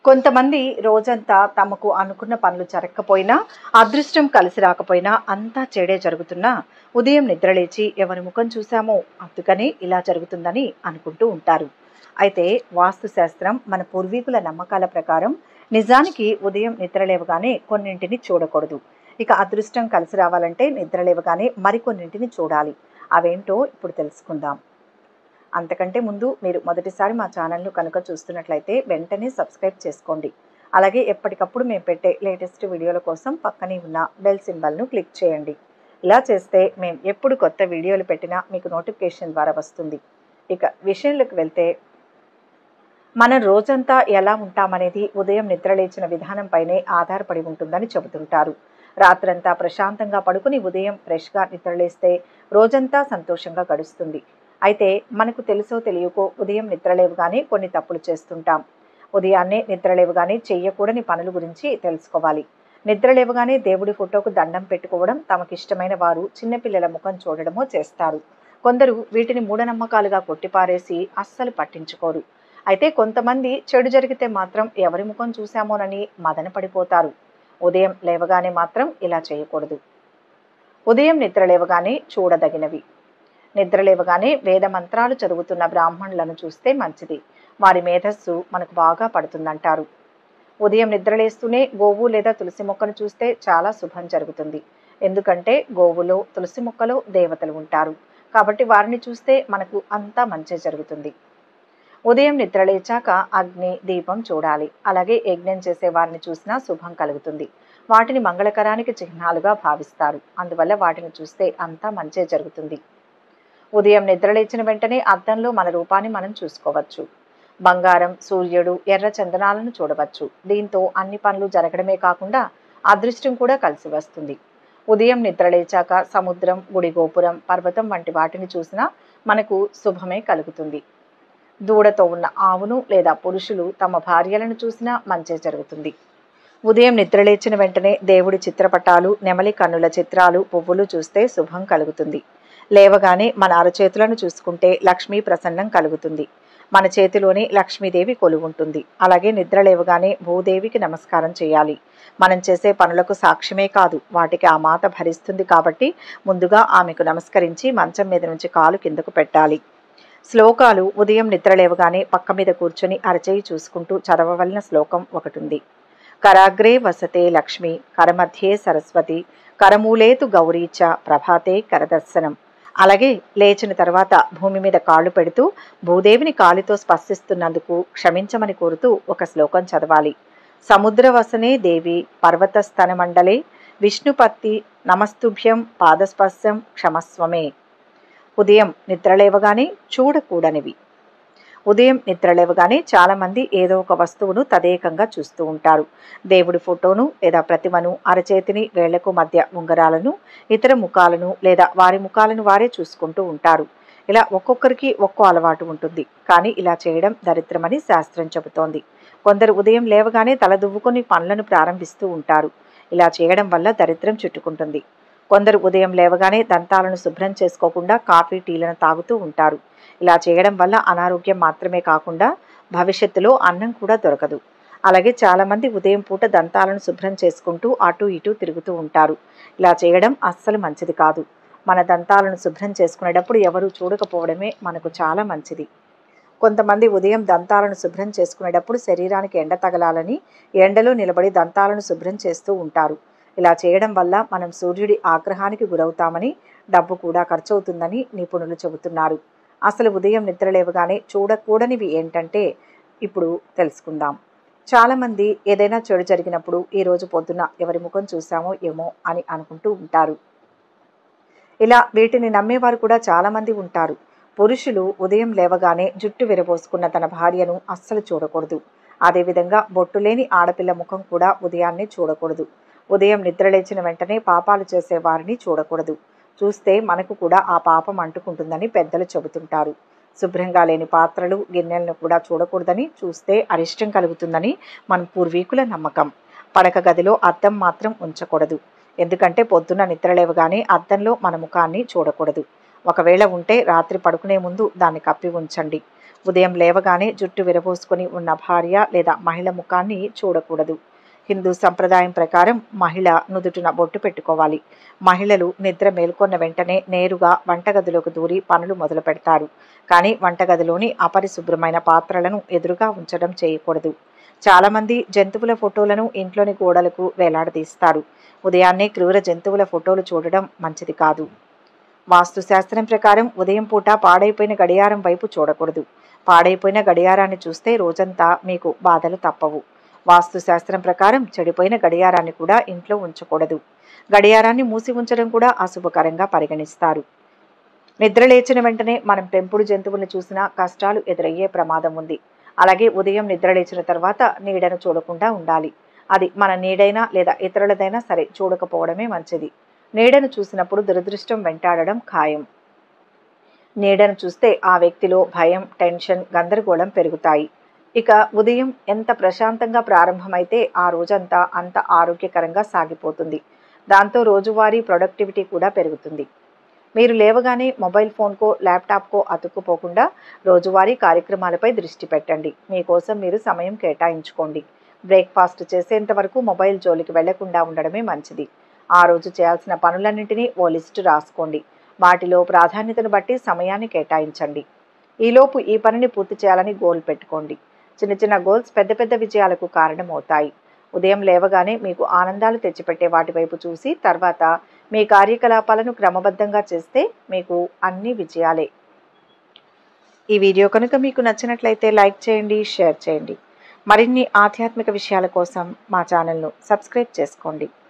కొంతమంది రోజంతా తమకు అనుకున్న పనులు జరగకపోయినా అదృష్టం కలిసి రాకపోయినా అంతా చెడే జరుగుతున్నా ఉదయం నిద్రలేచి ఎవరి ముఖం చూశామో అందుకని ఇలా జరుగుతుందని అనుకుంటూ ఉంటారు అయితే వాస్తు శాస్త్రం మన పూర్వీకుల నమ్మకాల ప్రకారం నిజానికి ఉదయం నిద్రలేవగానే కొన్నింటిని చూడకూడదు ఇక అదృష్టం కలిసి రావాలంటే నిద్రలేవగానే మరికొన్నింటిని చూడాలి అవేంటో ఇప్పుడు తెలుసుకుందాం అంతకంటే ముందు మీరు మొదటిసారి మా ఛానల్ను కనుక చూస్తున్నట్లయితే వెంటనే సబ్స్క్రైబ్ చేసుకోండి అలాగే ఎప్పటికప్పుడు మేము పెట్టే లేటెస్ట్ వీడియోల కోసం పక్కనే ఉన్న బెల్ సింబల్ను క్లిక్ చేయండి ఇలా చేస్తే మేము ఎప్పుడు కొత్త వీడియోలు పెట్టినా మీకు నోటిఫికేషన్ ద్వారా వస్తుంది ఇక విషయంలోకి వెళ్తే మనం రోజంతా ఎలా ఉంటామనేది ఉదయం నిద్రలేచిన విధానంపైనే ఆధారపడి ఉంటుందని చెబుతుంటారు రాత్రంతా ప్రశాంతంగా పడుకుని ఉదయం ఫ్రెష్గా నిద్రలేస్తే రోజంతా సంతోషంగా గడుస్తుంది అయితే మనకు తెలుసో తెలియకో ఉదయం నిద్రలేవుగానే కొన్ని తప్పులు చేస్తుంటాం ఉదయాన్నే నిద్రలేవుగానే చెయ్యకూడని పనుల గురించి తెలుసుకోవాలి నిద్రలేవగానే దేవుడి ఫోటోకు దండం పెట్టుకోవడం తమకిష్టమైన వారు చిన్నపిల్లల ముఖం చూడడమో చేస్తారు కొందరు వీటిని మూఢనమ్మకాలుగా కొట్టిపారేసి అస్సలు పట్టించుకోరు అయితే కొంతమంది చెడు జరిగితే మాత్రం ఎవరి ముఖం చూశామోనని మదన పడిపోతారు ఉదయం లేవగానే మాత్రం ఇలా చేయకూడదు ఉదయం నిద్ర లేవగానే చూడదగినవి నిద్ర లేవగానే వేద మంత్రాలు చదువుతున్న బ్రాహ్మణులను చూస్తే మంచిది వారి మేధస్సు మనకు బాగా పడుతుందంటారు ఉదయం నిద్రలేస్తూనే గోవు లేదా తులసి మొక్కను చూస్తే చాలా శుభం జరుగుతుంది ఎందుకంటే గోవులో తులసి మొక్కలో దేవతలు ఉంటారు కాబట్టి వారిని చూస్తే మనకు అంతా మంచి జరుగుతుంది ఉదయం నిద్రలేచాక అగ్ని దీపం చూడాలి అలాగే యజ్ఞం చేసే వారిని చూసినా శుభం కలుగుతుంది వాటిని మంగళకరానికి చిహ్నాలుగా భావిస్తారు అందువల్ల వాటిని చూస్తే అంతా మంచే జరుగుతుంది ఉదయం నిద్రలేచిన వెంటనే అద్దంలో మన రూపాన్ని మనం చూసుకోవచ్చు బంగారం సూర్యుడు ఎర్ర చందనాలను చూడవచ్చు దీంతో అన్ని పనులు జరగడమే కాకుండా అదృష్టం కూడా కలిసి వస్తుంది ఉదయం నిద్రలేచాక సముద్రం గుడి గోపురం పర్వతం వంటి వాటిని చూసినా మనకు శుభమే కలుగుతుంది దూడతో ఉన్న ఆవును లేదా పురుషులు తమ భార్యలను చూసినా మంచే జరుగుతుంది ఉదయం నిద్రలేచిన వెంటనే దేవుడి చిత్రపటాలు నెమలి కన్నుల చిత్రాలు పువ్వులు చూస్తే శుభం కలుగుతుంది లేవగానే మన అరచేతులను చూసుకుంటే లక్ష్మీ ప్రసన్నం కలుగుతుంది మన చేతిలోనే లక్ష్మీదేవి కొలువుంటుంది అలాగే నిద్ర లేవగానే భూదేవికి నమస్కారం చేయాలి మనం చేసే పనులకు సాక్ష్యమే కాదు వాటికి ఆ మాత భరిస్తుంది కాబట్టి ముందుగా ఆమెకు నమస్కరించి మంచం మీద నుంచి కాలు కిందకు పెట్టాలి శ్లోకాలు ఉదయం నిద్ర లేవగానే పక్క మీద కూర్చొని అరచేయి చూసుకుంటూ చదవవలసిన శ్లోకం ఒకటి ఉంది కరాగ్రే వసతే లక్ష్మి కరమధ్యే సరస్వతి కరమూలేతు గౌరీచ ప్రభాతే కరదర్శనం అలాగే లేచిన తర్వాత భూమి మీద కాళ్ళు పెడుతూ భూదేవిని కాలితో స్పర్శిస్తున్నందుకు క్షమించమని కోరుతూ ఒక శ్లోకం చదవాలి సముద్రవసనే దేవి పర్వతస్థన మండలే విష్ణుపత్తి నమస్తుభ్యం పాదస్పర్శం క్షమస్వమే ఉదయం నిద్రలేవగానే చూడకూడనివి ఉదయం నిద్రలేవగానే చాలామంది ఏదో ఒక వస్తువును తదేకంగా చూస్తూ ఉంటారు దేవుడి ఫోటోను లేదా ప్రతిమను అరచేతిని వేళ్లకు మధ్య ఉంగరాలను ఇతర ముఖాలను లేదా వారి ముఖాలను వారే చూసుకుంటూ ఉంటారు ఇలా ఒక్కొక్కరికి ఒక్కో అలవాటు ఉంటుంది కానీ ఇలా చేయడం దరిద్రమని శాస్త్రం చెబుతోంది కొందరు ఉదయం లేవగానే తల దువ్వుకొని పనులను ప్రారంభిస్తూ ఉంటారు ఇలా చేయడం వల్ల దరిద్రం చుట్టుకుంటుంది కొందరు ఉదయం లేవగానే దంతాలను శుభ్రం చేసుకోకుండా కాఫీ టీలను తాగుతూ ఉంటారు ఇలా చేయడం వల్ల అనారోగ్యం మాత్రమే కాకుండా భవిష్యత్తులో అన్నం కూడా దొరకదు అలాగే చాలామంది ఉదయం పూట దంతాలను శుభ్రం చేసుకుంటూ అటు ఇటు తిరుగుతూ ఉంటారు ఇలా చేయడం అస్సలు మంచిది కాదు మన దంతాలను శుభ్రం చేసుకునేటప్పుడు ఎవరు చూడకపోవడమే మనకు చాలా మంచిది కొంతమంది ఉదయం దంతాలను శుభ్రం చేసుకునేటప్పుడు శరీరానికి ఎండ తగలాలని ఎండలో నిలబడి దంతాలను శుభ్రం చేస్తూ ఉంటారు ఇలా చేయడం వల్ల మనం సూర్యుడి ఆగ్రహానికి గురవుతామని డబ్బు కూడా ఖర్చవుతుందని నిపుణులు చెబుతున్నారు అసలు ఉదయం నిద్రలేవగానే చూడకూడనివి ఏంటంటే ఇప్పుడు తెలుసుకుందాం చాలామంది ఏదైనా చెడు జరిగినప్పుడు ఈరోజు పొద్దున ఎవరి ముఖం చూసామో ఏమో అని అనుకుంటూ ఉంటారు ఇలా వీటిని నమ్మేవారు కూడా చాలామంది ఉంటారు పురుషులు ఉదయం లేవగానే జుట్టు విరబోసుకున్న తన భార్యను అస్సలు చూడకూడదు అదేవిధంగా బొట్టు లేని ఆడపిల్ల ముఖం కూడా ఉదయాన్నే చూడకూడదు ఉదయం నిద్రలేచిన వెంటనే పాపాలు చేసే వారిని చూడకూడదు చూస్తే మనకు కూడా ఆ పాపం అంటుకుంటుందని పెద్దలు చెబుతుంటారు శుభ్రంగా లేని పాత్రలు గిన్నెలను కూడా చూడకూడదని చూస్తే అరిష్టం కలుగుతుందని మన పూర్వీకుల నమ్మకం పడక గదిలో అద్దం మాత్రం ఉంచకూడదు ఎందుకంటే పొద్దున్న నిద్రలేవగానే అద్దంలో మన ముఖాన్ని చూడకూడదు ఒకవేళ ఉంటే రాత్రి పడుకునే ముందు దాన్ని కప్పి ఉంచండి ఉదయం లేవగానే జుట్టు విరబోసుకొని ఉన్న భార్య లేదా మహిళ ముఖాన్ని చూడకూడదు హిందూ సంప్రదాయం ప్రకారం మహిళ నుదుటిన బొట్టు పెట్టుకోవాలి మహిళలు నిద్ర మేల్కొన్న వెంటనే నేరుగా వంటగదిలోకి దూరి పనులు మొదలు పెడతారు కానీ వంటగదిలోని అపరిశుభ్రమైన పాత్రలను ఎదురుగా ఉంచడం చేయకూడదు చాలామంది జంతువుల ఫోటోలను ఇంట్లోని గోడలకు వేలాడదీస్తారు ఉదయాన్నే క్రూర జంతువుల ఫోటోలు చూడడం మంచిది కాదు వాస్తు శాస్త్రం ప్రకారం ఉదయం పూట పాడైపోయిన గడియారం వైపు చూడకూడదు పాడైపోయిన గడియారాన్ని చూస్తే రోజంతా మీకు బాధలు తప్పవు వాస్తు శాస్త్రం ప్రకారం చెడిపోయిన గడియారాన్ని కూడా ఇంట్లో ఉంచకూడదు గడియారాన్ని మూసి ఉంచడం కూడా అశుభకరంగా పరిగణిస్తారు నిద్ర లేచిన వెంటనే మనం పెంపుడు జంతువులను చూసినా కష్టాలు ఎదురయ్యే ప్రమాదం ఉంది అలాగే ఉదయం నిద్ర లేచిన తర్వాత నీడను చూడకుండా ఉండాలి అది మన నీడైనా లేదా ఇతరులదైనా సరే చూడకపోవడమే మంచిది నీడను చూసినప్పుడు దురదృష్టం వెంటాడడం ఖాయం నీడను చూస్తే ఆ వ్యక్తిలో భయం టెన్షన్ గందరగోళం పెరుగుతాయి ఇక ఉదయం ఎంత ప్రశాంతంగా ప్రారంభమైతే ఆ రోజంతా అంత ఆరోగ్యకరంగా సాగిపోతుంది దాంతో రోజువారీ ప్రొడక్టివిటీ కూడా పెరుగుతుంది మీరు లేవగానే మొబైల్ ఫోన్కో ల్యాప్టాప్కో అతుక్కుపోకుండా రోజువారీ కార్యక్రమాలపై దృష్టి పెట్టండి మీకోసం మీరు సమయం కేటాయించుకోండి బ్రేక్ఫాస్ట్ చేసేంత వరకు మొబైల్ జోలికి వెళ్లకుండా ఉండడమే మంచిది ఆ రోజు చేయాల్సిన పనులన్నింటినీ ఓ లిస్టు రాసుకోండి వాటిలో ప్రాధాన్యతను బట్టి సమయాన్ని కేటాయించండి ఈలోపు ఈ పనిని పూర్తి చేయాలని గోల్ పెట్టుకోండి చిన్న చిన్న గోల్స్ పెద్ద పెద్ద విజయాలకు కారణమవుతాయి ఉదయం లేవగానే మీకు ఆనందాలు తెచ్చిపెట్టే వాటి వైపు చూసి తర్వాత మీ కార్యకలాపాలను క్రమబద్ధంగా చేస్తే మీకు అన్ని విజయాలే ఈ వీడియో కనుక మీకు నచ్చినట్లయితే లైక్ చేయండి షేర్ చేయండి మరిన్ని ఆధ్యాత్మిక విషయాల కోసం మా ఛానల్ను సబ్స్క్రైబ్ చేసుకోండి